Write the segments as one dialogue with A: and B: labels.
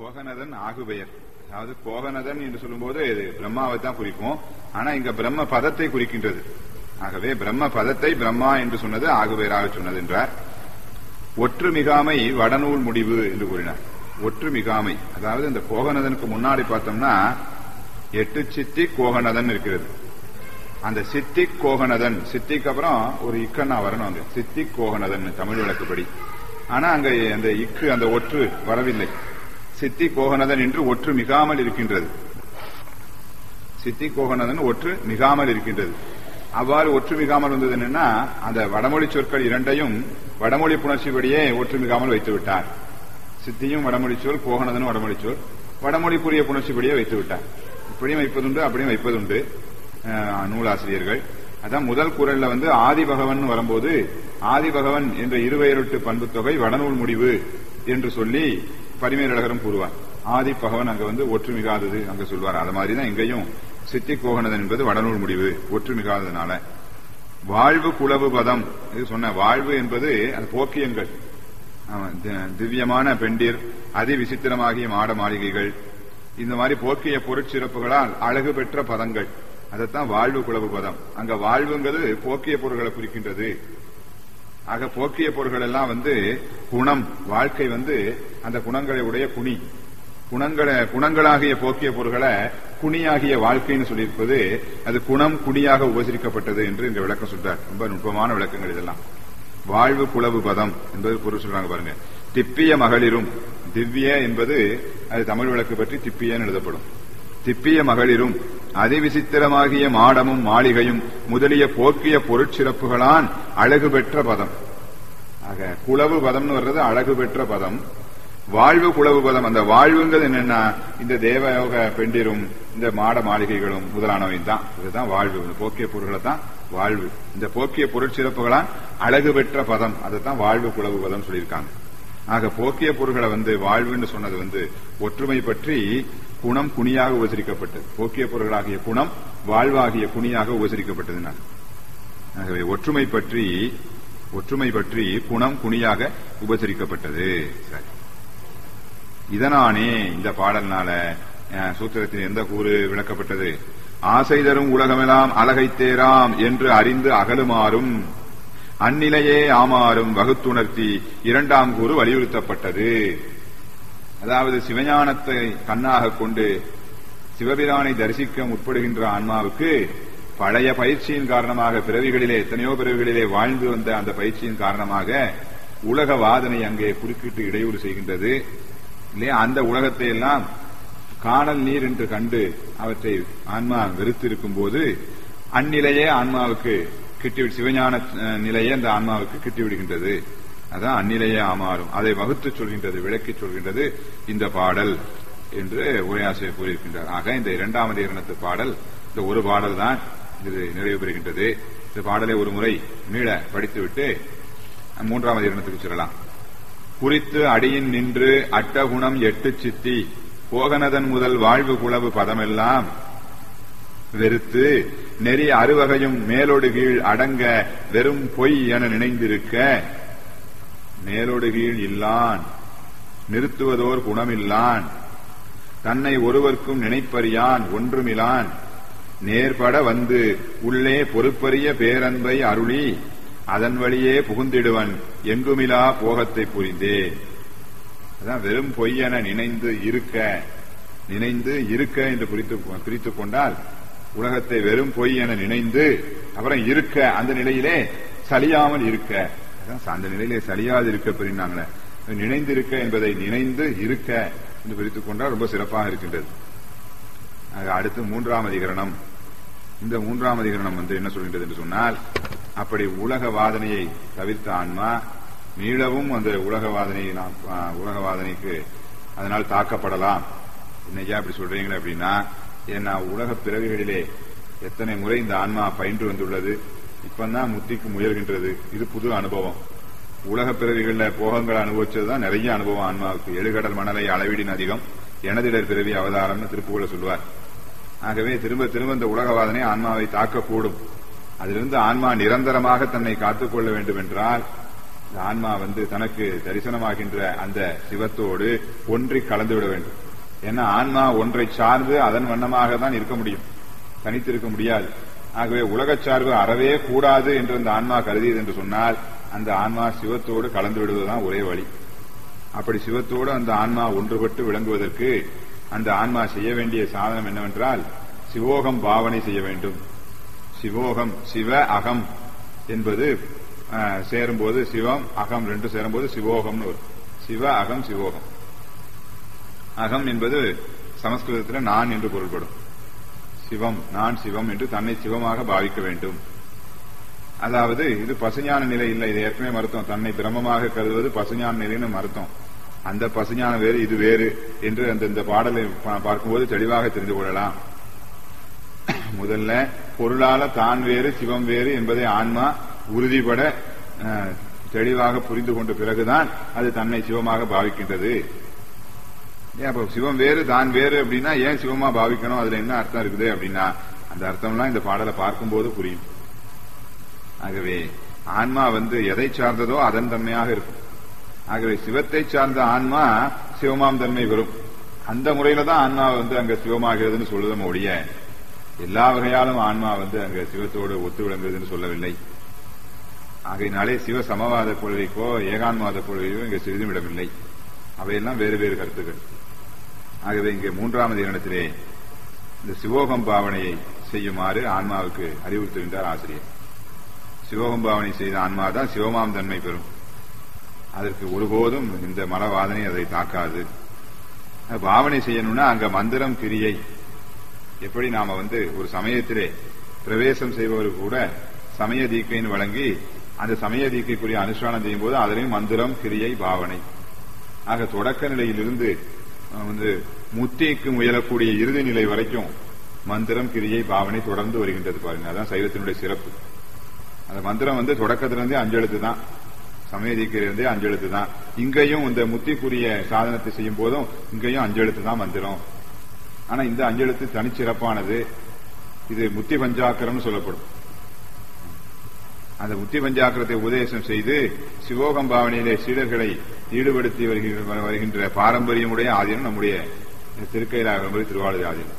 A: கோகனதன் ஆகுபெயர் அதாவது கோகனதன் என்று சொல்லும்போது இது பிரம்மாவை தான் குறிக்கும் ஆனா இங்க பிரம்ம பதத்தை குறிக்கின்றது ஆகவே பிரம்ம பதத்தை பிரம்மா என்று சொன்னது ஆகுபெயராக சொன்னது என்றார் ஒற்று மிகாமை வடநூல் முடிவு என்று கூறினார் ஒற்று மிகாமை அதாவது இந்த கோகனதனுக்கு முன்னாடி பார்த்தோம்னா எட்டு சித்தி கோகனதன் இருக்கிறது அந்த சித்திக் கோகனதன் சித்திக்கு அப்புறம் ஒரு இக்கண்ணா வரணும் அங்க சித்திக் கோகனதன் தமிழ் வழக்குப்படி ஆனா அங்க அந்த இக்கு அந்த ஒற்று வரவில்லை சித்தி கோகனதன் என்று ஒற்று மிகாமல் இருக்கின்றது சித்தி கோகனதன் ஒற்று மிகாமல் இருக்கின்றது அவ்வாறு ஒற்று மிகாமல் வந்தது என்னன்னா அந்த வடமொழி சொற்கள் இரண்டையும் வடமொழி புணர்ச்சிப்படியே ஒற்று மிகாமல் வைத்து விட்டார் சித்தியும் வடமொழி சொல் கோகனதனும் வடமொழி சொல் வடமொழிக்குரிய புணர்ச்சிப்படியே வைத்து விட்டார் இப்படியும் வைப்பதுண்டு அப்படியும் வைப்பதுண்டு அஹ், நூலாசிரியர்கள் அதான் முதல் குரல்ல வந்து ஆதி பகவன் வரும்போது ஆதி பகவன் என்ற இருவெயரொட்டு பண்பு தொகை வடநூல் முடிவு என்று சொல்லி பரிமேலழகரும் கூறுவார் ஆதி பகவன் அங்க வந்து ஒற்று மிகாதது அங்க சொல்வார் அது மாதிரி தான் இங்கேயும் சித்தி கோகனதன் என்பது வடநூல் முடிவு ஒற்று மிகாததுனால வாழ்வு குளவு பதம் இது சொன்ன வாழ்வு என்பது அது போக்கியங்கள் ஆமா, தி- திவ்யமான பெண்டிர் அதி விசித்திரமாகிய மாட மாளிகைகள் இந்த மாதிரி போக்கிய பொருட்சிறப்புகளால் அழகு பெற்ற பதங்கள் அதைத்தான் வாழ்வு குளவு பதம் அங்க வாழ்வுங்கிறது போக்கிய பொருள்களை குறிக்கின்றது ஆக போக்கிய பொருள்கள் எல்லாம் வந்து குணம் வாழ்க்கை வந்து அந்த குணங்களை உடைய குணி குணங்களை குணங்களாகிய போக்கிய பொருள்களை குணியாகிய வாழ்க்கைன்னு சொல்லியிருப்பது அது குணம் குணியாக உபசரிக்கப்பட்டது என்று இந்த விளக்கம் சொல்றார் ரொம்ப நுட்பமான விளக்கங்கள் இதெல்லாம் வாழ்வு குளவு பதம் என்பது பொருள் சொல்றாங்க பாருங்க திப்பிய மகளிரும் திவ்ய என்பது அது தமிழ் விளக்கு பற்றி திப்பியன்னு எழுதப்படும் திப்பிய மகளிரும் அதிவிசித்திரமாகிய மாடமும் மாளிகையும் முதலிய போக்கிய பொருட்சிறப்புகளான் அழகு பெற்ற பதம் ஆக குளவு பதம்னு வர்றது அழகு பெற்ற பதம் வாழ்வு குளவு பதம் அந்த வாழ்வுங்கிறது என்னன்னா இந்த தேவயோக பெண்டிரும் இந்த மாட மாளிகைகளும் முதலானவை தான் இதுதான் வாழ்வு இந்த போக்கிய பொருள்களை தான் வாழ்வு இந்த போக்கிய பொருட்சிறப்புகளான் அழகு பெற்ற பதம் அதைத்தான் வாழ்வு குளவு பதம் சொல்லியிருக்காங்க ஆக போக்கிய பொருள்களை வந்து வாழ்வுன்னு சொன்னது வந்து ஒற்றுமை பற்றி குணம் குணியாக உபசரிக்கப்பட்டது போக்கிய பொருள்களாகிய குணம் வாழ்வாகிய குணியாக உபசரிக்கப்பட்டதுனால ஆகவே ஒற்றுமை பற்றி ஒற்றுமை பற்றி குணம் குணியாக உபசரிக்கப்பட்டது சரி இதனானே இந்த பாடல்னால அஹ், சூத்திரத்தின் எந்த கூறு விளக்கப்பட்டது ஆசை தரும் உலகமெல்லாம் அழகை தேராம் என்று அறிந்து அகலுமாறும் அந்நிலையே ஆமாறும் வகுத்துணர்த்தி இரண்டாம் கூறு வலியுறுத்தப்பட்டது அதாவது சிவஞானத்தை கண்ணாக கொண்டு சிவபிரானை தரிசிக்க முற்படுகின்ற ஆன்மாவுக்கு பழைய பயிற்சியின் காரணமாக பிறவிகளிலே எத்தனையோ பிறவிகளிலே வாழ்ந்து வந்த அந்த பயிற்சியின் காரணமாக உலக வாதனை அங்கே குறுக்கிட்டு இடையூறு செய்கின்றது இல்லையா அந்த உலகத்தை எல்லாம் காணல் நீர் என்று கண்டு அவற்றை ஆன்மா வெறுத்திருக்கும் போது அந்நிலையே ஆன்மாவுக்கு கிட்டிவிடு சிவஞான அஹ், நிலையே அந்த ஆன்மாவுக்கு கிட்டிவிடுகின்றது அதான் அந்நிலையே ஆமாறும் அதை வகுத்து சொல்கின்றது விளக்கிச் சொல்கின்றது இந்த பாடல் என்று உரையாசிரியர் கூறியிருக்கின்றார் ஆக இந்த இரண்டாம் அதிகரணத்து பாடல் இந்த ஒரு பாடல் தான் இது நிறைவு பெறுகின்றது இந்த பாடலை ஒரு முறை மீள படித்துவிட்டு மூன்றாம் அதிகரணத்துக்கு செல்லலாம் குறித்து அடியின் நின்று அட்டகுணம் எட்டு சித்தி கோகனதன் முதல் வாழ்வு குளவு பதமெல்லாம் வெறுத்து நெறி அறுவகையும் மேலோடு கீழ் அடங்க வெறும் பொய் என நினைந்திருக்க மேலோடு கீழ் இல்லான் நிறுத்துவதோர் குணமில்லான் தன்னை ஒருவர்க்கும் நினைப்பறியான் ஒன்றுமிலான் நேர்பட வந்து உள்ளே பொறுப்பறிய பேரன்பை அருளி அதன் வழியே புகுந்திடுவன் எங்குமிலா போகத்தை புரிந்தே அதான் வெறும் பொய்யென நினைந்து இருக்க நினைந்து இருக்க என்று பிரித்து பிரித்துக் கொண்டால் உலகத்தை வெறும் பொய் என நினைந்து அப்புறம் இருக்க அந்த நிலையிலே சலியாமல் இருக்க அதான் அந்த நிலையிலே சலியாது இருக்க பிரினாங்களே நினைந்திருக்க என்பதை நினைந்து இருக்க என்று பிரித்துக் கொண்டால் ரொம்ப சிறப்பாக இருக்கின்றது ஆக அடுத்து மூன்றாம் அதிகரணம் இந்த மூன்றாம் அதிகரணம் வந்து என்ன சொல்கின்றது என்று சொன்னால் அப்படி உலக வாதனையை தவிர்த்த ஆன்மா மீளவும் அந்த உலக வாதனையை நாம் ஆ, உலக வாதனைக்கு அதனால் தாக்கப்படலாம் இன்னைக்கா அப்படி சொல்றீங்களே அப்படின்னா ஏன்னா உலக பிறவிகளிலே எத்தனை முறை இந்த ஆன்மா பயின்று வந்துள்ளது இப்பதான் முத்திக்கு முயல்கின்றது இது புது அனுபவம் உலக பிறவிகள்ல போகங்களை அனுபவிச்சதுதான் நிறைய அனுபவம் ஆன்மாவுக்கு எழுகடல் மணலை அளவீடின் அதிகம் எனதிடர் பிறவி அவதாரம்னு திருப்புகளை சொல்வார் ஆகவே திரும்ப திரும்ப இந்த உலகவாதனை ஆன்மாவை தாக்கக்கூடும் அதிலிருந்து ஆன்மா நிரந்தரமாக தன்னை காத்துக்கொள்ள வேண்டும் என்றால் இந்த ஆன்மா வந்து தனக்கு தரிசனமாகின்ற அந்த சிவத்தோடு ஒன்றி கலந்து விட வேண்டும் ஏன்னா ஆன்மா ஒன்றை சார்ந்து அதன் வண்ணமாக தான் இருக்க முடியும் தனித்து இருக்க முடியாது ஆகவே உலகச் சார்பு அறவே கூடாது என்று அந்த ஆன்மா கருதியது என்று சொன்னால் அந்த ஆன்மா சிவத்தோடு கலந்து விடுவதுதான் ஒரே வழி அப்படி சிவத்தோடு அந்த ஆன்மா ஒன்றுபட்டு விளங்குவதற்கு அந்த ஆன்மா செய்ய வேண்டிய சாதனம் என்னவென்றால் சிவோகம் பாவனை செய்ய வேண்டும் சிவோகம் சிவ அகம் என்பது அஹ், சேரும்போது சிவம் அகம் ரெண்டு சேரும்போது சிவோகம்னு வரும் சிவ அகம் சிவோகம் அகம் என்பது சமஸ்கிருதத்தில் நான் என்று பொருள்படும் சிவம் நான் சிவம் என்று தன்னை சிவமாக பாவிக்க வேண்டும் அதாவது இது பசுஞான நிலை இல்லை இது ஏற்கனவே மருத்துவம் தன்னை பிரமமாக கருதுவது பசுஞான நிலைன்னு மருத்துவம் அந்த பசுஞான வேறு இது வேறு என்று அந்த இந்த பாடலை பா- பார்க்கும்போது தெளிவாக தெரிந்து கொள்ளலாம் முதல்ல பொருளால தான் வேறு சிவம் வேறு என்பதை ஆன்மா உறுதிபட அஹ், தெளிவாக புரிந்து கொண்ட பிறகுதான் அது தன்னை சிவமாக பாவிக்கின்றது ஏன் அப்ப சிவம் வேறு தான் வேறு அப்படின்னா ஏன் சிவமா பாவிக்கணும் அதுல என்ன அர்த்தம் இருக்குது அப்படின்னா அந்த அர்த்தம்லாம் இந்த பாடலை பார்க்கும்போது புரியும் ஆகவே ஆன்மா வந்து எதை சார்ந்ததோ அதன் தன்மையாக இருக்கும் ஆகவே சிவத்தை சார்ந்த ஆன்மா சிவமாம் தன்மை வரும் அந்த முறையில தான் ஆன்மா வந்து அங்க சிவமாகிறதுன்னு சொல்லுதம் ஒழிய எல்லா வகையாலும் ஆன்மா வந்து அங்க சிவத்தோடு ஒத்து விளங்குறதுன்னு சொல்லவில்லை ஆகையினாலே சிவ சமவாத கொள்கைக்கோ ஏகான்வாத கொள்கைக்கோ இங்க சிறிதும் இடமில்லை அவையெல்லாம் வேறு வேறு கருத்துக்கள் ஆகவே இங்கே மூன்றாவது இரணத்திலே இந்த சிவோகம் பாவனையை செய்யுமாறு ஆன்மாவுக்கு அறிவுறுத்துகின்றார் ஆசிரியர் சிவோகம் பாவனை செய்த ஆன்மா தான் சிவமாம் தன்மை பெறும் அதற்கு ஒருபோதும் இந்த மலவாதனை அதை தாக்காது பாவனை செய்யணும்னா அங்க மந்திரம் கிரியை எப்படி நாம வந்து ஒரு சமயத்திலே பிரவேசம் செய்பவருக்கு கூட சமய தீக்கைன்னு வழங்கி அந்த சமய தீக்கைக்குரிய அனுஷ்டானம் செய்யும் போது அதிலையும் மந்திரம் கிரியை பாவனை ஆக தொடக்க நிலையிலிருந்து அஹ், வந்து முத்திக்கு முயலக்கூடிய இறுதி நிலை வரைக்கும் மந்திரம் கிரியை பாவனை தொடர்ந்து வருகின்றது பாருங்க அதான் சைவத்தினுடைய சிறப்பு அந்த மந்திரம் வந்து தொடக்கத்திலிருந்தே அஞ்செழுத்து தான் சமயதிக்கிலிருந்தே அஞ்செழுத்து தான் இங்கேயும் இந்த முத்திக்குரிய சாதனத்தை செய்யும் போதும் இங்கேயும் அஞ்செழுத்து தான் மந்திரம் ஆனா இந்த அஞ்செழுத்து தனிச்சிறப்பானது இது முத்தி பஞ்சாக்கரம்னு சொல்லப்படும் அந்த முத்தி பஞ்சாக்கரத்தை உபதேசம் செய்து சிவோகம் பாவனையிலே சீடர்களை ஈடுபடுத்தி வருகின்ற வருகின்ற பாரம்பரியமுடைய ஆதீனம் நம்முடைய திருக்கையிலாக திருவாளர் ஆதீனம்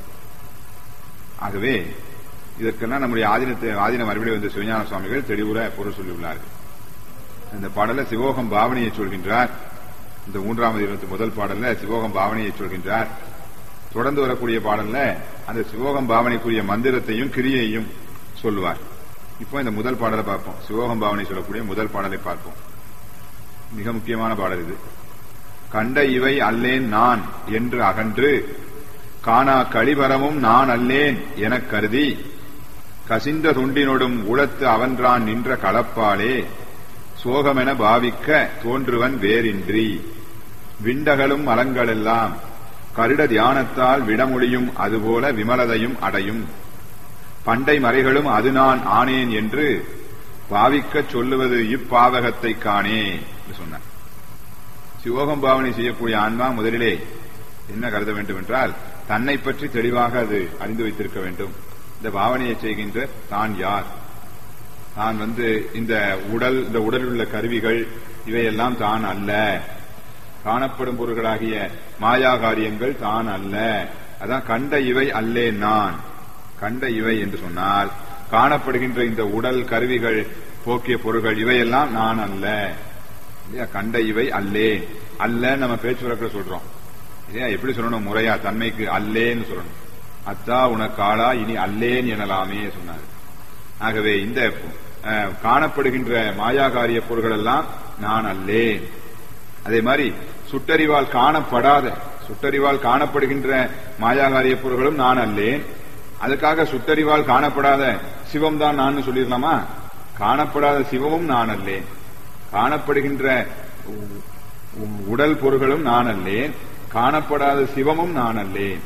A: ஆகவே இதற்கெல்லாம் நம்முடைய ஆதீனத்தை ஆதீன மறுபடியும் வந்த சிவஞான சுவாமிகள் தெளிவுற பொருள் சொல்லியுள்ளார்கள் இந்த பாடல சிவோகம் பாவனையை சொல்கின்றார் இந்த மூன்றாவது இருபத்தி முதல் பாடல்ல சிவோகம் பாவனையை சொல்கின்றார் தொடர்ந்து வரக்கூடிய பாடல்ல அந்த சிவோகம் பாவனைக்குரிய மந்திரத்தையும் கிரியையும் சொல்லுவார் இப்போ இந்த முதல் பாடலை பார்ப்போம் சிவோகம் பாவனை சொல்லக்கூடிய முதல் பாடலை பார்ப்போம் மிக முக்கியமான பாடல் இது கண்ட இவை அல்லேன் நான் என்று அகன்று காணா கழிவரமும் நான் அல்லேன் எனக் கருதி கசிந்த துண்டினொடும் உளத்து அவன்றான் நின்ற களப்பாலே சோகமென பாவிக்க தோன்றுவன் வேறின்றி விண்டகளும் மலங்களெல்லாம் கருட தியானத்தால் விடமொழியும் அதுபோல விமலதையும் அடையும் பண்டை மறைகளும் அது நான் ஆனேன் என்று பாவிக்கச் சொல்லுவது இப்பாவகத்தை காணே என்று சொன்னார் சிவோகம் பாவனை செய்யக்கூடிய ஆன்மா முதலிலே என்ன கருத வேண்டும் என்றால் தன்னை பற்றி தெளிவாக அது அறிந்து வைத்திருக்க வேண்டும் இந்த பாவனையை செய்கின்ற தான் யார் தான் வந்து இந்த உடல் இந்த உடலில் உள்ள கருவிகள் இவையெல்லாம் தான் அல்ல காணப்படும் பொருள்களாகிய மாயா காரியங்கள் தான் அல்ல அதான் கண்ட இவை அல்லே நான் கண்ட இவை என்று சொன்னால் காணப்படுகின்ற இந்த உடல் கருவிகள் போக்கிய பொருள்கள் இவையெல்லாம் நான் அல்ல இல்லையா கண்ட இவை அல்லே அல்ல நம்ம பேச்சு வழக்கில் சொல்றோம் இல்லையா எப்படி சொல்லணும் முறையா தன்மைக்கு அல்லேன்னு சொல்லணும் அத்தா உனக்காளா இனி அல்லேன் எனலாமே சொன்னார் ஆகவே இந்த அஹ், காணப்படுகின்ற மாயாகாரிய பொருள்கள் எல்லாம் நான் அல்லேன் அதே மாதிரி சுட்டறிவால் காணப்படாத சுட்டறிவால் காணப்படுகின்ற மாயாகாரிய பொருள்களும் நான் அல்லேன் அதுக்காக சுட்டறிவால் காணப்படாத சிவம் தான் நான் சொல்லிடலாமா காணப்படாத சிவமும் நான் அல்லேன் காணப்படுகின்ற உ- உ- உடல் பொருள்களும் நான் அல்லேன் காணப்படாத சிவமும் நான் அல்லேன்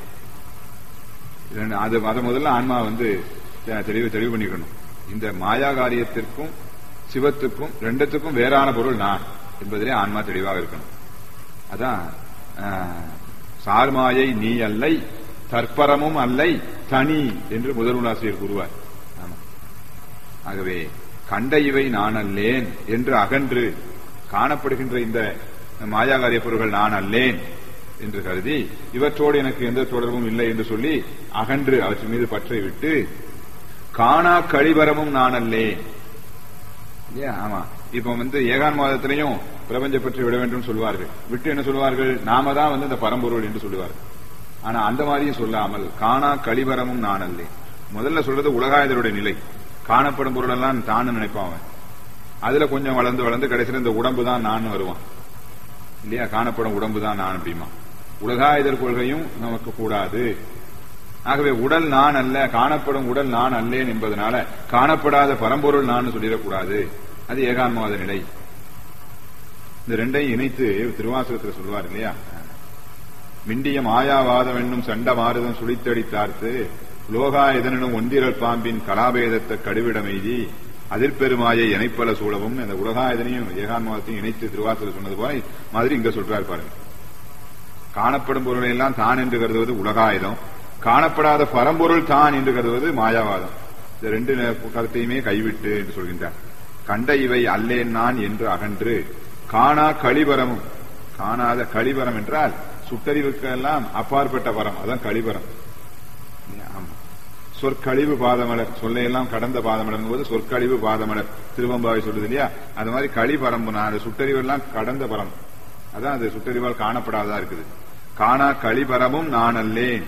A: இது- அது அதை முதல்ல ஆன்மா வந்து தெ- தெளிவு தெளிவு பண்ணிக்கணும் இந்த மாயா காரியத்திற்கும் சிவத்துக்கும் ரெண்டுத்துக்கும் வேறான பொருள் நான் என்பதிலே ஆன்மா தெளிவாக இருக்கணும் அதான் ஆஹ், சார்மாயை நீ அல்லை தற்பரமும் அல்லை தனி என்று முதல் நூலாசிரியர் கூறுவார் ஆமா. ஆகவே கண்ட இவை நான் அல்லேன் என்று அகன்று காணப்படுகின்ற இந்த மாயாகாரிய பொருள்கள் நான் அல்லேன் என்று கருதி இவற்றோடு எனக்கு எந்த தொடர்பும் இல்லை என்று சொல்லி அகன்று அவற்றின் மீது பற்றை விட்டு காணா கழிவரமும் நான் அல்லேன் இல்லையா ஆமா இப்ப வந்து ஏகான் மாதத்திலையும் பிரபஞ்ச பற்றி விட வேண்டும் சொல்வார்கள் விட்டு என்ன சொல்வார்கள் நாம தான் வந்து இந்த பரம்பொருள் என்று சொல்லுவார்கள் ஆனா அந்த மாதிரியும் சொல்லாமல் காணா கழிவரமும் நான் அல்லேன் முதல்ல சொல்றது உலகாயதருடைய நிலை காணப்படும் பொருள் எல்லாம் தான் நினைப்பான் அவன் அதுல கொஞ்சம் வளர்ந்து வளர்ந்து கடைசியில் இந்த உடம்பு தான் நான் வருவான் இல்லையா காணப்படும் உடம்பு தான் நான் அப்படிமா உலகாயுதர் கொள்கையும் நமக்கு கூடாது ஆகவே உடல் நான் அல்ல காணப்படும் உடல் நான் அல்லேன் என்பதனால காணப்படாத பரம்பொருள் நான் சொல்லிடக்கூடாது அது ஏகான்மாத நிலை இந்த ரெண்டையும் இணைத்து திருவாசகத்தில் சொல்வார் இல்லையா மிண்டிய மாயாவாதம் என்னும் சண்ட மாறுதம் சுழித்தடித்தார்த்து லோகா எதனும் ஒந்திரல் பாம்பின் கலாபேதத்தை கடுவிடமெய்தி அதிர்பெருமாயை இணைப்பல சூழவும் அந்த உலகாயுதனையும் ஏகான்மாதத்தையும் இணைத்து திருவாசகர் சொன்னது போல மாதிரி இங்க சொல்றாரு பாருங்க காணப்படும் பொருளை எல்லாம் தான் என்று கருதுவது உலகாயுதம் காணப்படாத பரம்பொருள் தான் என்று கருதுவது மாயாவாதம் இந்த ரெண்டு கருத்தையுமே கைவிட்டு என்று சொல்கின்றார் கண்ட இவை அல்லேன் நான் என்று அகன்று காணா கழிவரமும் காணாத கழிவரம் என்றால் சுட்டறிவுக்கெல்லாம் அப்பாற்பட்ட வரம் அதான் கழிவரம் ஆமா சொற்கழிவு பாதமலர் சொல்லையெல்லாம் கடந்த பாதமலர் போது சொற்கழிவு பாதமலர் திருவம்பாவை சொல்லுது இல்லையா அது மாதிரி கழிபரம்பு நான் அந்த சுட்டறிவு எல்லாம் கடந்த பரம் அதான் அது சுட்டறிவால் காணப்படாததா இருக்குது காணா கழிபரமும் நான் அல்லேன்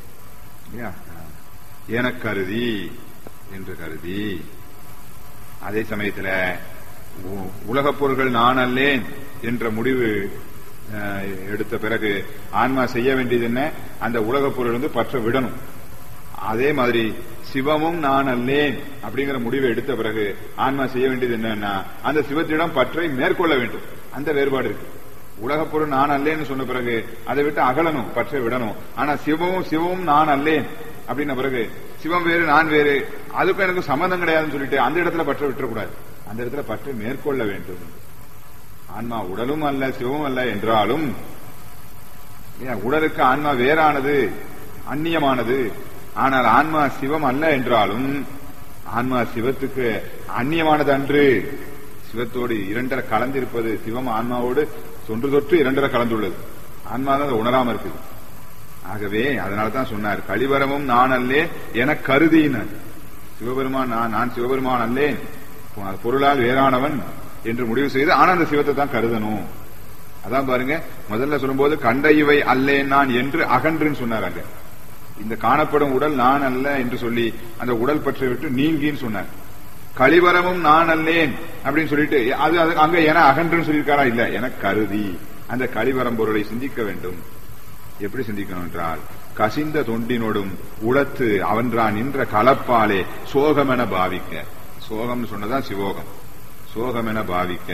A: என கருதி என்று கருதி அதே சமயத்துல உலகப் பொருள்கள் நான் அல்லேன் என்ற முடிவு எடுத்த பிறகு ஆன்மா செய்ய வேண்டியது என்ன அந்த உலகப் பொருள் வந்து பற்ற விடணும் அதே மாதிரி சிவமும் நான் அல்லேன் அப்படிங்கிற முடிவை எடுத்த பிறகு ஆன்மா செய்ய வேண்டியது என்னன்னா அந்த சிவத்திடம் பற்றை மேற்கொள்ள வேண்டும் அந்த வேறுபாடு இருக்கு உலகப் பொருள் நான் அல்லேன்னு சொன்ன பிறகு அதை விட்டு அகலணும் பற்றை விடணும் ஆனா சிவமும் சிவமும் நான் அல்லேன் அப்படின்ன பிறகு சிவம் வேறு நான் வேறு அதுக்கும் எனக்கு சம்மந்தம் கிடையாதுன்னு சொல்லிட்டு அந்த இடத்துல பற்ற விட்டுறக்கூடாது அந்த இடத்துல பற்றை மேற்கொள்ள வேண்டும் ஆன்மா உடலும் அல்ல சிவமும் அல்ல என்றாலும் உடலுக்கு ஆன்மா வேறானது அந்நியமானது ஆனால் ஆன்மா சிவம் அல்ல என்றாலும் ஆன்மா சிவத்துக்கு அந்நியமானது அன்று சிவத்தோடு இரண்டரை கலந்திருப்பது சிவம் ஆன்மாவோடு தொன்று தொற்று இரண்டரை கலந்துள்ளது ஆன்மா தான் அதை உணராம இருக்குது ஆகவே அதனாலதான் சொன்னார் கழிவரமும் நான் அல்லேன் என கருதினார் சிவபெருமான் நான் நான் சிவபெருமான் அல்லேன் பொருளால் வேறானவன் என்று முடிவு செய்து ஆனா அந்த சிவத்தை தான் கருதணும் அதான் பாருங்க முதல்ல சொல்லும்போது கண்ட இவை அல்லேன் நான் என்று அகன்றுன்னு சொன்னார் அங்க இந்த காணப்படும் உடல் நான் அல்ல என்று சொல்லி அந்த உடல் பற்றி விட்டு நீங்கின்னு சொன்னார் கழிவரமும் நான் அல்லேன் அப்படின்னு சொல்லிட்டு அது அங்க என அகன்றுன்னு சொல்லியிருக்காரா இல்ல என கருதி அந்த கழிவரம் பொருளை சிந்திக்க வேண்டும் எப்படி சிந்திக்கணும் என்றால் கசிந்த தொண்டினோடும் உளத்து அவன்றான் நின்ற கலப்பாலே சோகம் என பாவிக்க சோகம் சொன்னதான் சிவோகம் சோகம் என பாவிக்க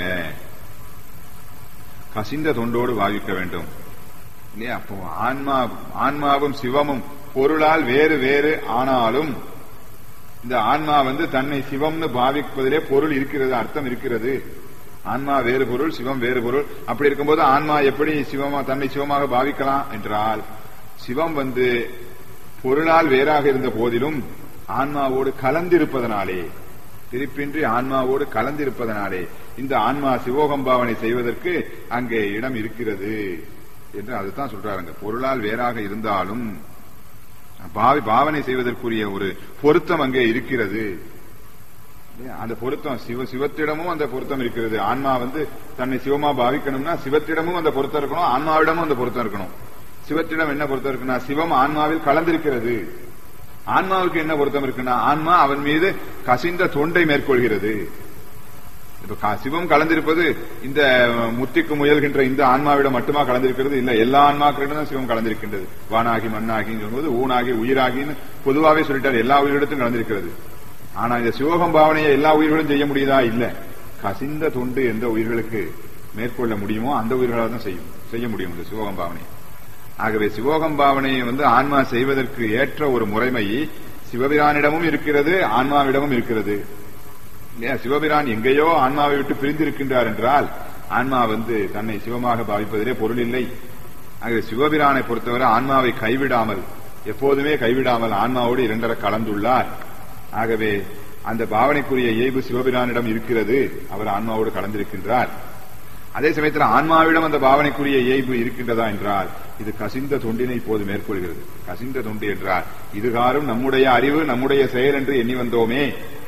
A: கசிந்த தொண்டோடு பாவிக்க வேண்டும் இல்லையா அப்போ ஆன்மா ஆன்மாவும் சிவமும் பொருளால் வேறு வேறு ஆனாலும் இந்த ஆன்மா வந்து தன்னை சிவம்னு பாவிப்பதிலே பொருள் இருக்கிறது அர்த்தம் இருக்கிறது ஆன்மா வேறு பொருள் சிவம் வேறு பொருள் அப்படி இருக்கும்போது ஆன்மா எப்படி சிவமா தன்னை சிவமாக பாவிக்கலாம் என்றால் சிவம் வந்து பொருளால் வேறாக இருந்த போதிலும் ஆன்மாவோடு கலந்திருப்பதனாலே திருப்பின்றி ஆன்மாவோடு கலந்திருப்பதனாலே இந்த ஆன்மா சிவோகம் பாவனை செய்வதற்கு அங்கே இடம் இருக்கிறது என்று அதுதான் சொல்றாருங்க பொருளால் வேறாக இருந்தாலும் பாவி பாவனை செய்வதற்குரிய ஒரு பொருத்தம் அங்கே இருக்கிறது அந்த பொருத்தம் சிவ சிவத்திடமும் அந்த பொருத்தம் இருக்கிறது ஆன்மா வந்து தன்னை சிவமா பாவிக்கணும்னா சிவத்திடமும் அந்த பொருத்தம் இருக்கணும் ஆன்மாவிடமும் அந்த பொருத்தம் இருக்கணும் சிவத்திடம் என்ன பொருத்தம் இருக்குன்னா சிவம் ஆன்மாவில் கலந்திருக்கிறது ஆன்மாவுக்கு என்ன பொருத்தம் இருக்குன்னா ஆன்மா அவன் மீது கசிந்த தொண்டை மேற்கொள்கிறது இப்ப சிவம் கலந்திருப்பது இந்த முத்திக்கு முயல்கின்ற இந்த ஆன்மாவிடம் மட்டுமா கலந்திருக்கிறது இல்ல எல்லா ஆன்மாக்களிடம் தான் சிவம் கலந்திருக்கின்றது வானாகி மண்ணாகின்னு சொல்லும்போது ஊனாகி உயிராகின்னு பொதுவாகவே சொல்லிட்டார் எல்லா உயிரிடத்தும் கலந்திருக்கிறது ஆனா இந்த சிவகம் பாவனையை எல்லா உயிர்களும் செய்ய முடியுதா இல்ல கசிந்த தொண்டு எந்த உயிர்களுக்கு மேற்கொள்ள முடியுமோ அந்த உயிர்களால் தான் செய்யும் செய்ய முடியும் இந்த சிவகம் பாவனை ஆகவே சிவோகம் பாவனையை வந்து ஆன்மா செய்வதற்கு ஏற்ற ஒரு முறைமை சிவபிரானிடமும் இருக்கிறது ஆன்மாவிடமும் இருக்கிறது இல்லையா சிவபிரான் எங்கேயோ ஆன்மாவை விட்டு பிரிந்திருக்கின்றார் என்றால் ஆன்மா வந்து தன்னை சிவமாக பாவிப்பதிலே பொருள் இல்லை ஆகவே சிவபிரானை பொறுத்தவரை ஆன்மாவை கைவிடாமல் எப்போதுமே கைவிடாமல் ஆன்மாவோடு இரண்டரை கலந்துள்ளார் ஆகவே அந்த பாவனைக்குரிய இயல்பு சிவபிரானிடம் இருக்கிறது அவர் ஆன்மாவோடு கலந்திருக்கின்றார் அதே சமயத்தில் ஆன்மாவிடம் அந்த பாவனைக்குரிய இயல்பு இருக்கின்றதா என்றால் இது கசிந்த தொண்டினை இப்போது மேற்கொள்கிறது கசிந்த தொண்டு என்றால் இதுகாரும் நம்முடைய அறிவு நம்முடைய செயல் என்று எண்ணி வந்தோமே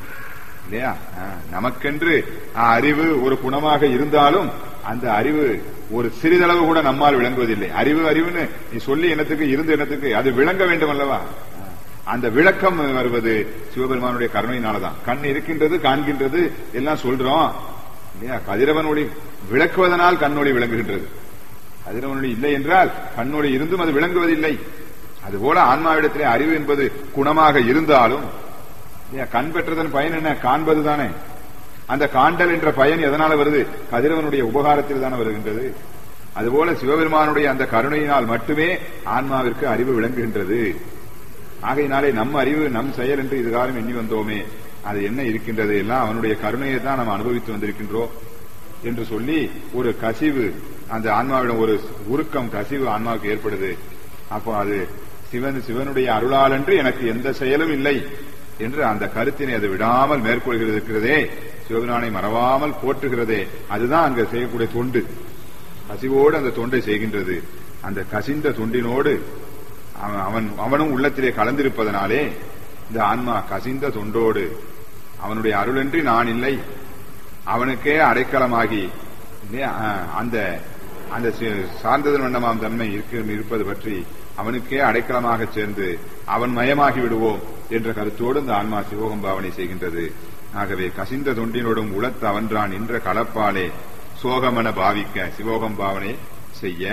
A: இல்லையா ஆ, நமக்கென்று ஆ, அறிவு ஒரு குணமாக இருந்தாலும் அந்த அறிவு ஒரு சிறிதளவு கூட நம்மால் விளங்குவதில்லை அறிவு அறிவுன்னு நீ சொல்லி எண்ணத்துக்கு இருந்து எண்ணத்துக்கு அது விளங்க வேண்டும் அல்லவா ஆ, அந்த விளக்கம் வருவது சிவபெருமானுடைய கருணையினாலதான் கண் இருக்கின்றது காண்கின்றது எல்லாம் சொல்றோம் இல்லையா கதிரவன் ஒளி விளக்குவதனால் கண்ணொளி விளங்குகின்றது கதிரவன் ஒளி இல்லை என்றால் கண்ணொளி இருந்தும் அது விளங்குவதில்லை அதுபோல ஆன்மாவிடத்திலே அறிவு என்பது குணமாக இருந்தாலும் இல்லையா, கண் பெற்றதன் பயன் என்ன காண்பது தானே அந்த காண்டல் என்ற பயன் எதனால வருது கதிரவனுடைய உபகாரத்தில் தானே வருகின்றது அதுபோல சிவபெருமானுடைய அந்த கருணையினால் மட்டுமே ஆன்மாவிற்கு அறிவு விளங்குகின்றது ஆகையினாலே நம் அறிவு நம் செயல் என்று இதுகாலம் எண்ணி வந்தோமே அது என்ன இருக்கின்றது எல்லாம் அவனுடைய கருணையை தான் நாம் அனுபவித்து வந்திருக்கின்றோம் என்று சொல்லி ஒரு கசிவு அந்த ஆன்மாவிடம் ஒரு உருக்கம் கசிவு ஆன்மாவுக்கு ஏற்படுது அப்போ அது சிவன் சிவனுடைய அருளாலன்று எனக்கு எந்த செயலும் இல்லை என்று அந்த கருத்தினை அது விடாமல் மேற்கொள்கிறது இருக்கிறதே சிவபிரானை மறவாமல் போற்றுகிறதே அதுதான் அங்க செய்யக்கூடிய தொண்டு கசிவோடு அந்த தொண்டை செய்கின்றது அந்த கசிந்த தொண்டினோடு அவன் அவன் அவனும் உள்ளத்திலே கலந்திருப்பதனாலே இந்த ஆன்மா கசிந்த தொண்டோடு அவனுடைய அருளன்றி நான் இல்லை அவனுக்கே அடைக்கலமாகி இல்லையா? ஆஹ், அந்த அந்த சி- சார்ந்ததன் வண்ணமாம் தன்மை இருக்க- இருப்பது பற்றி அவனுக்கே அடைக்கலமாக சேர்ந்து அவன் மயமாகி விடுவோம் என்ற கருத்தோடு இந்த ஆன்மா சிவோகம் பாவனை செய்கின்றது ஆகவே கசிந்த தொண்டினோடும் உளத்து அவன்றான் என்ற கலப்பாலே சோகமென பாவிக்க சிவோகம் பாவனை செய்ய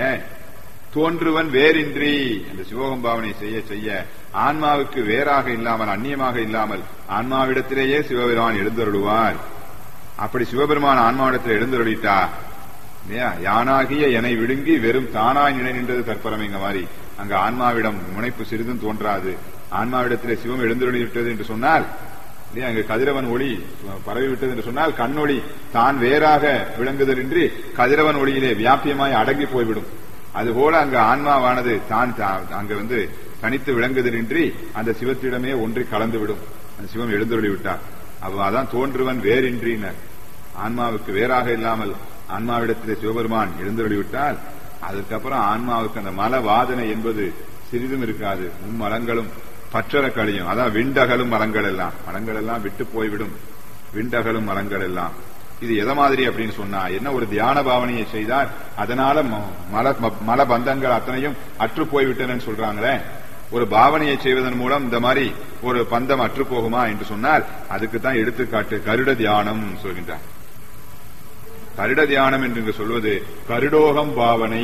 A: தோன்றுவன் வேறின்றி அந்த சிவோகம் பாவனை செய்ய செய்ய ஆன்மாவுக்கு வேறாக இல்லாமல் அந்நியமாக இல்லாமல் ஆன்மாவிடத்திலேயே சிவபெருமான் எழுந்தருளுவார் அப்படி சிவபெருமான் ஆன்மாவிடத்தில் எழுந்தருளிட்டா இல்லையா யானாகிய எனை விழுங்கி வெறும் தானாய் நினை நின்றது கற்பரமைங்க மாதிரி அங்க ஆன்மாவிடம் முனைப்பு சிறிதும் தோன்றாது ஆன்மாவிடத்திலே சிவம் எழுந்தருளி விட்டது என்று சொன்னால் இல்லையா அங்கு கதிரவன் ஒளி பரவி விட்டது என்று சொன்னால் கண்ணொளி தான் வேறாக விளங்குதலின்றி கதிரவன் ஒளியிலே வியாபியமாய் அடங்கி போய்விடும் அதுபோல அங்க ஆன்மாவானது தான் தா- அங்க வந்து தனித்து விளங்குதலின்றி அந்த சிவத்திடமே ஒன்றி கலந்துவிடும் அந்த சிவம் எழுந்தருளி விட்டார் அப்ப அதான் தோன்றுவன் வேறின்றினர் ஆன்மாவுக்கு வேறாக இல்லாமல் ஆன்மாவிடத்திலே சிவபெருமான் எழுந்தருளிவிட்டால் அதுக்கப்புறம் ஆன்மாவுக்கு அந்த மல வாதனை என்பது சிறிதும் இருக்காது மும்மலங்களும் பற்றற கழியும் அதான் விண்டகலும் மலங்கள் எல்லாம் மலங்கள் எல்லாம் விட்டு போய்விடும் விண்டகலும் மலங்கள் எல்லாம் இது எதை மாதிரி அப்படின்னு சொன்னா என்ன ஒரு தியான பாவனையை செய்தால் அதனால ம- மல ம- மல பந்தங்கள் அத்தனையும் அற்று போய்விட்டனன்னு சொல்றாங்களே ஒரு பாவனையை செய்வதன் மூலம் இந்த மாதிரி ஒரு பந்தம் அற்று போகுமா என்று சொன்னால் அதுக்கு தான் எடுத்துக்காட்டு கருட தியானம் சொல்கின்றார் கருட தியானம் என்று இங்கு சொல்வது கருடோகம் பாவனை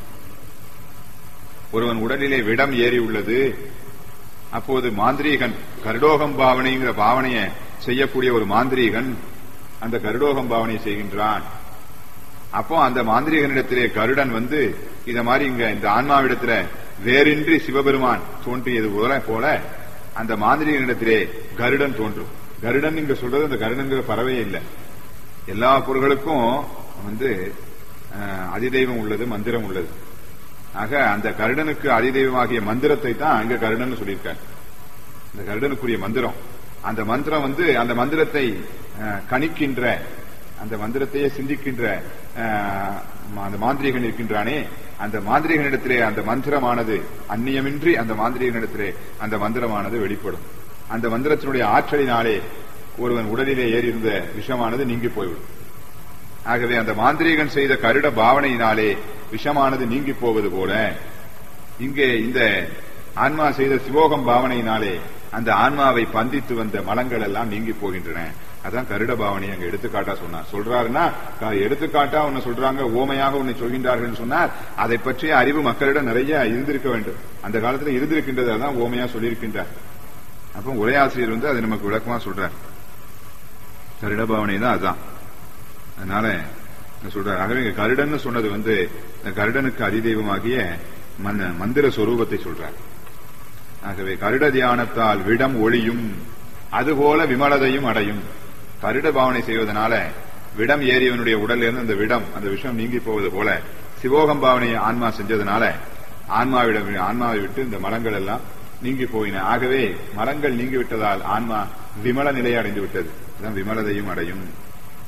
A: ஒருவன் உடலிலே விடம் ஏறி உள்ளது அப்போது மாந்திரீகன் கருடோகம் பாவனைங்கிற பாவனையை செய்யக்கூடிய ஒரு மாந்திரீகன் அந்த கருடோகம் பாவனை செய்கின்றான் அப்போ அந்த மாந்திரிகனிடத்திலே கருடன் வந்து இத மாதிரி இங்க இந்த ஆன்மாவிடத்துல வேறின்றி சிவபெருமான் தோன்றியது போல போல அந்த மாந்திரிகனிடத்திலே கருடன் தோன்றும் கருடன் இங்க சொல்றது அந்த கருடங்கிற பறவையே இல்லை எல்லா பொருள்களுக்கும் வந்து அஹ், அதிதெய்வம் உள்ளது மந்திரம் உள்ளது ஆக அந்த கருடனுக்கு அதிதெய்வமாகிய மந்திரத்தை தான் அங்க கருடன் சொல்லியிருக்காங்க இந்த கருடனுக்குரிய மந்திரம் அந்த மந்திரம் வந்து அந்த மந்திரத்தை அஹ், கணிக்கின்ற அந்த மந்திரத்தையே சிந்திக்கின்ற அஹ், அந்த மாந்திரிகன் இருக்கின்றானே அந்த மாந்திரிகனிடத்திலே அந்த மந்திரமானது அந்நியமின்றி அந்த மாந்திரிகனிடத்திலே அந்த மந்திரமானது வெளிப்படும் அந்த மந்திரத்தினுடைய ஆற்றலினாலே ஒருவன் உடலிலே ஏறியிருந்த விஷமானது நீங்கி போய்விடும் ஆகவே அந்த மாந்திரீகன் செய்த கருட பாவனையினாலே விஷமானது நீங்கி போவது போல இங்கே இந்த ஆன்மா செய்த சிவோகம் பாவனையினாலே அந்த ஆன்மாவை பந்தித்து வந்த மலங்கள் எல்லாம் நீங்கி போகின்றன அதான் கருட பாவனை அங்க எடுத்துக்காட்டா சொன்னார் சொல்றாருன்னா க- எடுத்துக்காட்டா உன்னை சொல்றாங்க ஓமையாக உன்னை சொல்கின்றார்கள் சொன்னால் அதை பற்றிய அறிவு மக்களிடம் நிறைய இருந்திருக்க வேண்டும் அந்த காலத்துல இருந்திருக்கின்றது அதான் ஓமையா சொல்லியிருக்கின்றார் அப்போ உரையாசிரியர் வந்து அதை நமக்கு விளக்கமா சொல்றார் கருட பாவனை தான் அதுதான் அதனால இங்க சொல்றார் ஆகவே இங்க கருடன்னு சொன்னது வந்து இந்த கருடனுக்கு அதிதெய்வமாகிய மந்த- மந்திர சொரூபத்தை சொல்றார் ஆகவே கருட தியானத்தால் விடம் ஒளியும் அதுபோல விமலதையும் அடையும் கருட பாவனை செய்வதனால விடம் ஏறியவனுடைய உடல்ல இருந்து அந்த விடம் அந்த விஷம் நீங்கி போவது போல சிவோகம் பாவனையை ஆன்மா செஞ்சதுனால ஆன்மாவிடம் ஆன்மாவை விட்டு இந்த மலங்கள் எல்லாம் நீங்கி போயின ஆகவே மலங்கள் நீங்கி விட்டதால் ஆன்மா விமல நிலையை அடைந்து விட்டது அதான் விமலதையும் அடையும்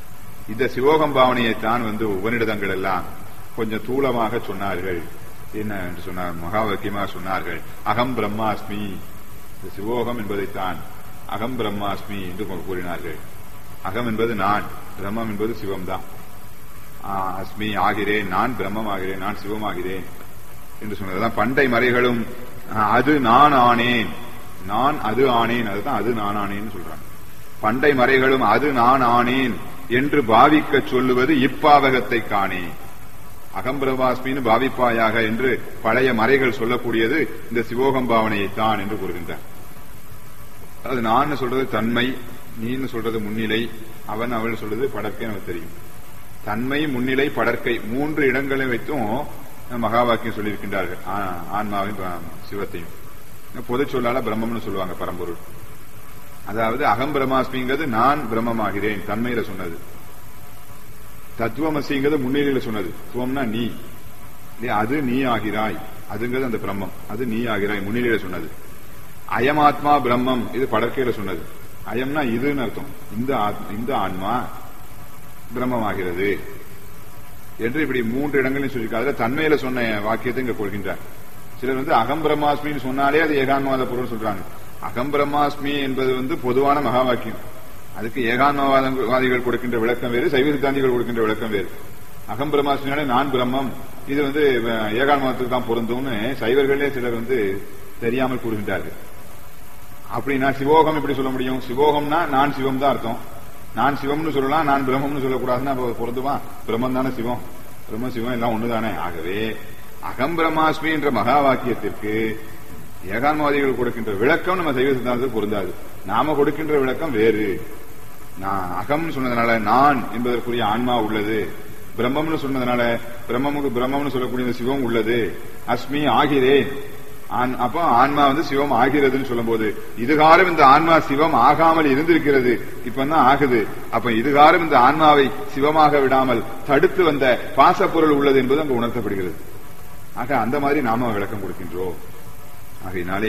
A: இந்த சிவோகம் பாவனையைத்தான் வந்து உபனிடதங்கள் எல்லாம் கொஞ்சம் தூளமாக சொன்னார்கள் என்ன என்று சொன்னார் மகா வாக்கியமாக சொன்னார்கள் அகம் பிரம்மாஸ்மி இந்த சிவோகம் என்பதைத்தான் அகம் பிரம்மாஸ்மி என்று கூறினார்கள் அகம் என்பது நான் பிரம்மம் என்பது சிவம்தான் அஸ்மி ஆகிறேன் நான் பிரம்மம் ஆகிறேன் நான் சிவம் ஆகிறேன் என்று சொன்னதுதான் பண்டை மறைகளும் அது நான் ஆனேன் நான் அது ஆனேன் அதுதான் அது நான் ஆனேன்னு சொல்றாங்க பண்டை மறைகளும் அது நான் ஆனேன் என்று பாவிக்க சொல்லுவது இப்பாவகத்தை காணேன் அகம்பிரபாஸ்மின்னு பாவிப்பாயாக என்று பழைய மறைகள் சொல்லக்கூடியது இந்த சிவோகம் பாவனையைத்தான் என்று கூறுகின்றார் அது நான் சொல்றது தன்மை நீன்னு சொல்றது முன்னிலை அவன் அவள் சொல்றது படற்கை நமக்கு தெரியும் தன்மை முன்னிலை படற்கை மூன்று இடங்களை வைத்தும் மகா வாக்கியம் சொல்லியிருக்கின்றார்கள் ஆன்மாவையும் சிவத்தையும் பொது சொல்லால பிரம்மம்னு சொல்லுவாங்க பரம்பொருள் அதாவது அகம் பிரம்மாஸ்மிங்கிறது நான் பிரம்மமாகிறேன் தன்மையில சொன்னது தத்துவமசிங்கிறது முன்னிலையில சொன்னது துவம்னா நீ அது நீ ஆகிறாய் அதுங்கிறது அந்த பிரம்மம் அது நீ ஆகிறாய் முன்னிலையில சொன்னது அயமாத்மா பிரம்மம் இது படற்கையில சொன்னது அயம்னா இதுன்னு அர்த்தம் இந்த இந்த ஆன்மா பிரம்மமாகிறது என்று இப்படி மூன்று இடங்களையும் சொல்லியிருக்காரு தன்மையில சொன்ன வாக்கியத்தை இங்க கொள்கின்றார் சிலர் வந்து அகம் பிரம்மாஸ்மின்னு சொன்னாலே அது ஏகான்மாத பொருள் சொல்றாங்க அகம் பிரம்மாஸ்மி என்பது வந்து பொதுவான மகா வாக்கியம் அதுக்கு ஏகான்மவாதிகள் கொடுக்கின்ற விளக்கம் வேறு சைவ சித்தாந்திகள் கொடுக்கின்ற விளக்கம் வேறு அகம் பிரம்மாஸ்மினாலே நான் பிரம்மம் இது வந்து ஏகான்மதத்துக்கு தான் பொருந்தும்னு சைவர்களே சிலர் வந்து தெரியாமல் கூறுகின்றார்கள் அப்படின்னா சிவோகம் எப்படி சொல்ல முடியும் சிவோகம்னா நான் சிவம் தான் அர்த்தம் நான் சிவம்னு சொல்லலாம் நான் பிரம்மம்னு சொல்லக்கூடாதுன்னா பொருந்துமா பிரம்மம் தானே சிவம் பிரம்ம சிவம் எல்லாம் ஒண்ணுதானே ஆகவே அகம் பிரம்மாஸ்மி என்ற மகா வாக்கியத்திற்கு ஏகான்மவாதிகள் கொடுக்கின்ற விளக்கம் நம்ம சைவ சித்தாந்தத்துக்கு பொருந்தாது நாம கொடுக்கின்ற விளக்கம் வேறு நான் அகம் சொன்னதுனால நான் என்பதற்குரிய ஆன்மா உள்ளது பிரம்மம்னு சொன்னதுனால பிரம்மமுக்கு பிரம்மம்னு சொல்லக்கூடிய சிவம் உள்ளது அஸ்மி ஆகிறேன் அப்போ ஆன்மா வந்து சிவம் ஆகிறதுன்னு சொல்லும் போது இதுகாரம் இந்த ஆன்மா சிவம் ஆகாமல் இருந்திருக்கிறது இப்பதான் ஆகுது அப்ப இதுகாரம் இந்த ஆன்மாவை சிவமாக விடாமல் தடுத்து வந்த பாசப்பொருள் உள்ளது என்பது அங்கு உணர்த்தப்படுகிறது ஆக அந்த மாதிரி நாம விளக்கம் கொடுக்கின்றோம் ஆகையினாலே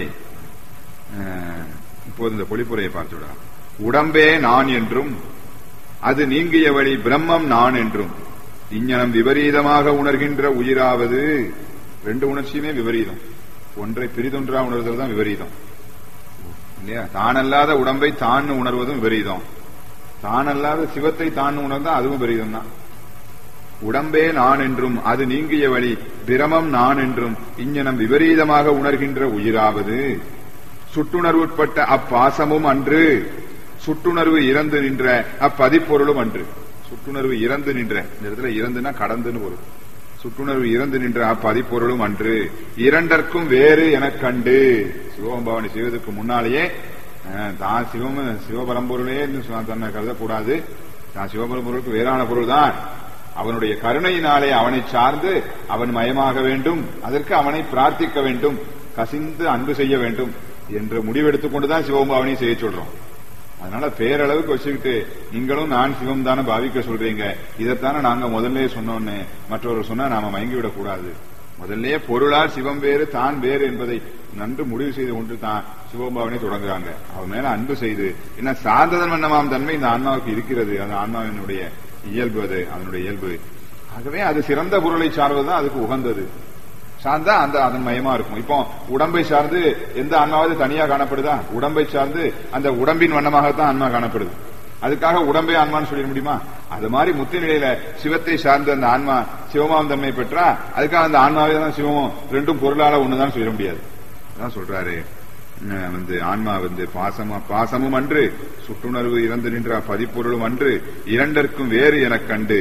A: இப்போது இந்த பொழிப்புரையை பார்த்து விடலாம் உடம்பே நான் என்றும் அது நீங்கிய வழி பிரம்மம் நான் என்றும் இஞ்ஞனம் விபரீதமாக உணர்கின்ற உயிராவது ரெண்டு உணர்ச்சியுமே விபரீதம் ஒன்றை பிரிதொன்றா உணர்தல் தான் விபரீதம் இல்லையா தானல்லாத உடம்பை தான் உணர்வதும் விபரீதம் தானல்லாத சிவத்தை தான் உணர்ந்தா அதுவும் விபரீதம் தான் உடம்பே நான் என்றும் அது நீங்கிய வழி பிரமம் நான் என்றும் இஞ்ஞனம் விபரீதமாக உணர்கின்ற உயிராவது சுட்டுணர்வுட்பட்ட அப்பாசமும் அன்று சுட்டுணர்வு இறந்து நின்ற அப்பதிப்பொருளும் அன்று சுட்டுணர்வு இறந்து நின்ற இந்த இடத்துல இறந்துனா கடந்துன்னு பொருள் சுட்டுணர்வு இறந்து நின்ற அப்பதிப்பொருளும் அன்று இரண்டற்கும் வேறு எனக் கண்டு சிவபவானி செய்வதற்கு முன்னாலேயே தான் சிவம் சிவபரம்பொருளே தன்னை கருதக்கூடாது தான் சிவபரம்பொருளுக்கு வேறான பொருள் தான் அவனுடைய கருணையினாலே அவனை சார்ந்து அவன் மயமாக வேண்டும் அதற்கு அவனை பிரார்த்திக்க வேண்டும் கசிந்து அன்பு செய்ய வேண்டும் என்ற முடிவெடுத்துக் கொண்டுதான் சிவபாவனையை செய்ய சொல்றோம் அதனால பேரளவுக்கு வச்சுக்கிட்டு நீங்களும் நான் சிவம் தானே பாவிக்க சொல்றீங்க இதைத்தானே நாங்க முதல்ல சொன்னோன்னு மற்றவர்கள் சொன்னா நாம மயங்கி விடக்கூடாது முதல்லயே பொருளால் சிவம் வேறு தான் வேறு என்பதை நன்று முடிவு செய்து கொண்டு தான் சிவபாவனை தொடங்குறாங்க அவன் மேல அன்பு செய்து என்ன சார்ந்ததன் வண்ணமாம் தன்மை இந்த ஆன்மாவுக்கு இருக்கிறது அந்த ஆன்மாவினுடைய இயல்பு அது அதனுடைய இயல்பு ஆகவே அது சிறந்த பொருளை சார்வதுதான் அதுக்கு உகந்தது சார்ந்தா அந்த அதன் மயமா இருக்கும் இப்போ உடம்பை சார்ந்து எந்த ஆன்மாவது தனியா காணப்படுதா உடம்பை சார்ந்து அந்த உடம்பின் வண்ணமாகத்தான் ஆன்மா காணப்படுது அதுக்காக உடம்பே ஆன்மான்னு சொல்லிட முடியுமா அது மாதிரி முத்தி நிலையில சிவத்தை சார்ந்த அந்த ஆன்மா சிவமாம் தன்மை பெற்றா அதுக்காக அந்த ஆன்மாவே தான் சிவமும் ரெண்டும் பொருளால ஒண்ணுதான் சொல்ல முடியாது அதான் சொல்றாரு வந்து ஆன்மா வந்து பாசமா பாசமும் அன்று சுட்டுணர்வு இறந்து நின்ற பதிப்பொருளும் அன்று இரண்டற்கும் வேறு எனக் கண்டு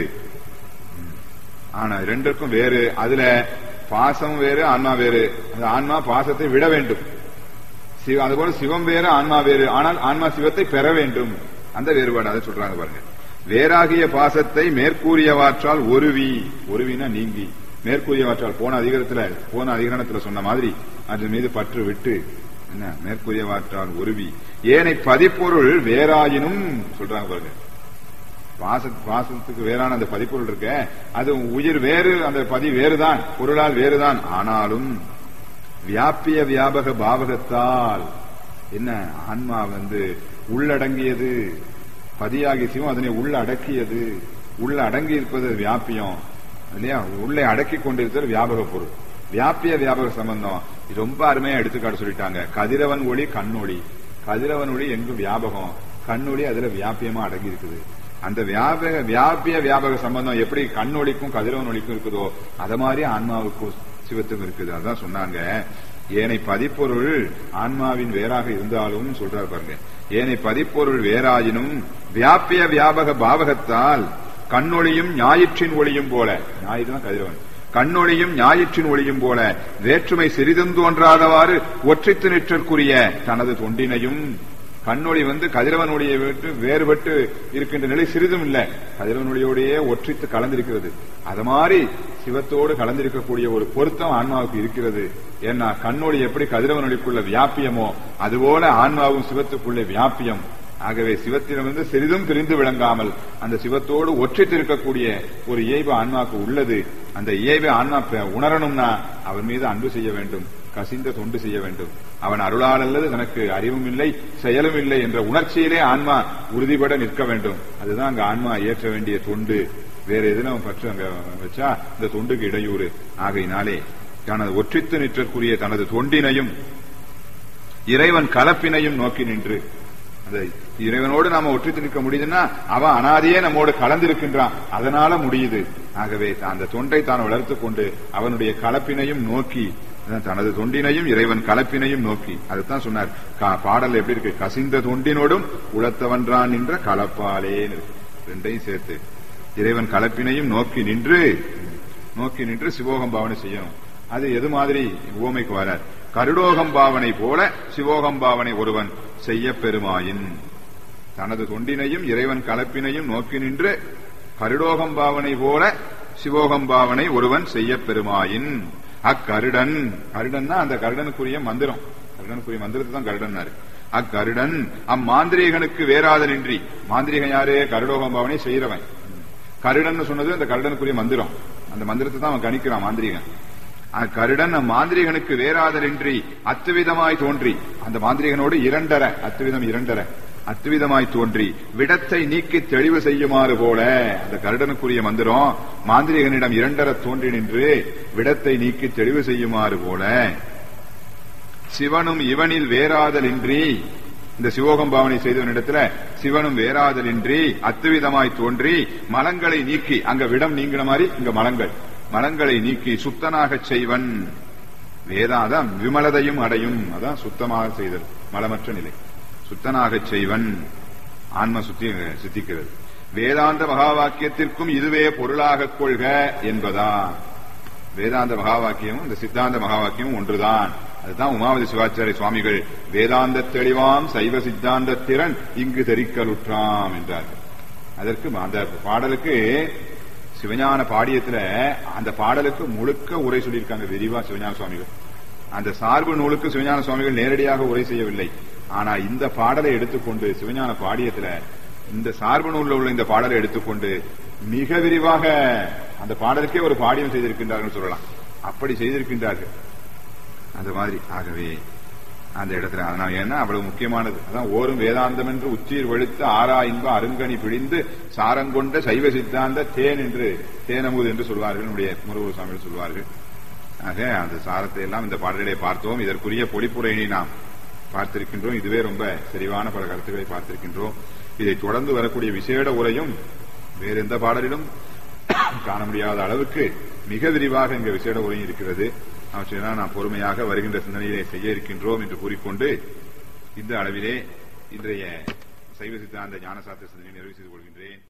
A: ஆனா இரண்டிற்கும் வேறு அதுல பாசம் வேறு ஆன்மா வேறு அந்த ஆன்மா பாசத்தை விட வேண்டும் அதுபோல சிவம் வேறு ஆன்மா வேறு ஆனால் ஆன்மா சிவத்தை பெற வேண்டும் அந்த வேறுபாடு அதை சொல்றாங்க பாருங்க வேறாகிய பாசத்தை மேற்கூறியவாற்றால் ஒருவி ஒருவினா நீங்கி மேற்கூறியவாற்றால் போன அதிகாரத்துல போன அதிகரணத்துல சொன்ன மாதிரி அதன் மீது பற்று விட்டு என்ன மேற்கூறியவாற்றால் ஒருவி ஏனை பதிப்பொருள் வேறாயினும் சொல்றாங்க பாருங்க பாச பாசத்துக்கு வேறான அந்த பதிப்பொருள் இருக்க அது உயிர் வேறு அந்த பதி வேறுதான் பொருளால் வேறுதான் ஆனாலும் வியாபிய வியாபக பாவகத்தால் என்ன ஆன்மா வந்து உள்ளடங்கியது பதியாகி சிவம் அதனை உள்ளடக்கியது உள்ள அடங்கி இருப்பது வியாபியம் இல்லையா உள்ளே அடக்கி கொண்டிருப்பது வியாபக பொருள் வியாபிய வியாபக சம்பந்தம் இது ரொம்ப அருமையா எடுத்துக்காட்டு சொல்லிட்டாங்க கதிரவன் ஒளி கண்ணொளி கதிரவன் ஒளி எங்கும் வியாபகம் கண்ணொளி அதுல வியாபியமா அடங்கி இருக்குது அந்த வியாபக வியாபிய வியாபக சம்பந்தம் எப்படி கண்ணொளிக்கும் கதிரவன் ஒளிக்கும் இருக்குதோ அத மாதிரி ஆன்மாவுக்கும் சிவத்துக்கும் இருக்குது அதான் சொன்னாங்க ஏனை பதிப்பொருள் ஆன்மாவின் வேறாக இருந்தாலும் சொல்றாரு பாருங்க ஏனை பதிப்பொருள் வேறாயினும் வியாபிய வியாபக பாவகத்தால் கண்ணொளியும் ஞாயிற்றின் ஒளியும் போல ஞாயிறு கதிரவன் கண்ணொளியும் ஞாயிற்றின் ஒளியும் போல வேற்றுமை சிறிதும் தோன்றாதவாறு ஒற்றைத்து நிற்றற்குரிய தனது தொண்டினையும் கண்ணொளி வந்து கதிரவன் ஒளியை விட்டு வேறுபட்டு இருக்கின்ற நிலை சிறிதும் இல்ல கதிரவன் ஒளியோடையே ஒற்றித்து கலந்திருக்கிறது அது மாதிரி சிவத்தோடு கலந்திருக்கக்கூடிய ஒரு பொருத்தம் ஆன்மாவுக்கு இருக்கிறது ஏன்னா கண்ணொளி எப்படி கதிரவன் ஒளிக்குள்ள வியாபியமோ அதுபோல ஆன்மாவும் சிவத்துக்குள்ளே வியாபியம் ஆகவே சிவத்திலிருந்து சிறிதும் பிரிந்து விளங்காமல் அந்த சிவத்தோடு ஒற்றித்து இருக்கக்கூடிய ஒரு இயல்பு ஆன்மாவுக்கு உள்ளது அந்த இயல்பை ஆன்மா உணரணும்னா அவன் மீது அன்பு செய்ய வேண்டும் கசிந்த தொண்டு செய்ய வேண்டும் அவன் அருளால் அல்லது தனக்கு அறிவும் இல்லை செயலும் இல்லை என்ற உணர்ச்சியிலே ஆன்மா உறுதிபட நிற்க வேண்டும் அதுதான் அங்க ஆன்மா ஏற்ற வேண்டிய தொண்டு வேற எதுவும் அவன் பற்று அங்க வச்சா இந்த தொண்டுக்கு இடையூறு ஆகையினாலே தனது ஒற்றித்து நிற்றற்குரிய தனது தொண்டினையும் இறைவன் கலப்பினையும் நோக்கி நின்று அந்த இறைவனோடு நாம ஒற்றித்து நிற்க முடியுதுன்னா அவன் அனாதையே நம்மோடு கலந்திருக்கின்றான் அதனால முடியுது ஆகவே அந்த தொண்டை தான் வளர்த்து கொண்டு அவனுடைய கலப்பினையும் நோக்கி தனது தொண்டினையும் இறைவன் கலப்பினையும் நோக்கி அதுதான் சொன்னார் பாடல் எப்படி இருக்கு கசிந்த தொண்டினோடும் உளத்தவன்றான் நின்ற கலப்பாலே ரெண்டையும் சேர்த்து இறைவன் கலப்பினையும் நோக்கி நின்று நோக்கி நின்று சிவோகம் பாவனை செய்யணும் அது எது மாதிரி உவமைக்கு வரார் கருடோகம் பாவனை போல சிவோகம் பாவனை ஒருவன் செய்ய பெருமாயின் தனது தொண்டினையும் இறைவன் கலப்பினையும் நோக்கி நின்று கருடோகம் பாவனை போல சிவோகம் பாவனை ஒருவன் செய்ய பெருமாயின் அக்கருடன் கருடன்னா அந்த கருடனுக்குரிய மந்திரம் கருடனுக்குரிய மந்திரத்தை தான் கருடன்னாரு அக்கருடன் அம்மாந்திரீகனுக்கு வேறாதலின்றி மாந்திரிகன் யாரு கருடோகம் பாவனை செய்யறவன் கருடன் சொன்னது அந்த கருடனுக்குரிய மந்திரம் அந்த மந்திரத்தை தான் அவன் கணிக்கிறான் மாந்திரிகன் அக்கருடன் அம்மாந்திரிகனுக்கு வேறாதலின்றி அத்துவிதமாய் தோன்றி அந்த மாந்திரிகனோடு இரண்டர அத்துவிதம் இரண்டர அத்துவிதமாய் தோன்றி விடத்தை நீக்கி தெளிவு செய்யுமாறு போல அந்த கருடனுக்குரிய மந்திரம் மாந்திரிகனிடம் இரண்டர தோன்றி நின்று விடத்தை நீக்கி தெளிவு செய்யுமாறு போல சிவனும் இவனில் வேறாதலின்றி இந்த சிவோகம் பாவனை செய்தவனிடத்துல சிவனும் வேறாதலின்றி அத்துவிதமாய் தோன்றி மலங்களை நீக்கி அங்க விடம் நீங்கின மாதிரி இங்க மலங்கள் மலங்களை நீக்கி சுத்தனாகச் செய்வன் வேதாதான் விமலதையும் அடையும் அதான் சுத்தமாக செய்தல் மலமற்ற நிலை சுத்தனாகச் செய்வன் ஆன்ம சுத்தி சித்திக்கிறது வேதாந்த மகா வாக்கியத்திற்கும் இதுவே பொருளாக கொள்க என்பதா வேதாந்த மகா வாக்கியமும் இந்த சித்தாந்த மகா வாக்கியமும் ஒன்றுதான் அதுதான் உமாவதி சிவாச்சாரிய சுவாமிகள் வேதாந்த தெளிவாம் சைவ சித்தாந்த திறன் இங்கு தெரிக்கலுற்றாம் என்றார்கள் அதற்கு அந்த பாடலுக்கு சிவஞான பாடியத்துல அந்த பாடலுக்கு முழுக்க உரை சொல்லியிருக்காங்க விரிவா சிவஞான சுவாமிகள் அந்த சார்பு நூலுக்கு சிவஞான சுவாமிகள் நேரடியாக உரை செய்யவில்லை ஆனா இந்த பாடலை எடுத்துக்கொண்டு சிவஞான பாடியத்துல இந்த சார்பு நூலில் உள்ள இந்த பாடலை எடுத்துக்கொண்டு மிக விரிவாக அந்த பாடலுக்கே ஒரு பாடியம் செய்திருக்கின்றார்கள் சொல்லலாம் அப்படி செய்திருக்கின்றார்கள் அந்த மாதிரி ஆகவே அந்த இடத்துல அதனால ஏன்னா அவ்வளவு முக்கியமானது அதான் ஓரும் வேதாந்தம் என்று உச்சீர் வெளுத்து ஆறா இன்ப அருங்கனி பிழிந்து சாரங்கொண்ட சைவ சித்தாந்த தேன் என்று தேனமுது என்று சொல்வார்கள் நம்முடைய முருகர் சுவாமிகள் சொல்வார்கள் ஆக அந்த சாரத்தை எல்லாம் இந்த பாடல்களை பார்த்தோம் இதற்குரிய பொழிப்புரையினை நாம் பார்த்திருக்கின்றோம் இதுவே ரொம்ப செறிவான பல கருத்துக்களை பார்த்திருக்கின்றோம் இதை தொடர்ந்து வரக்கூடிய விசேட உரையும் வேறு எந்த பாடலிலும் காண முடியாத அளவுக்கு மிக விரிவாக இங்க விசேட உரையும் இருக்கிறது அவற்றையெல்லாம் நாம் பொறுமையாக வருகின்ற சிந்தனையிலே செய்ய இருக்கின்றோம் என்று கூறிக்கொண்டு இந்த அளவிலே இன்றைய சைவ சித்தாந்த ஞானசாஸ்திர சிந்தனையை நிறைவு செய்து கொள்கின்றேன்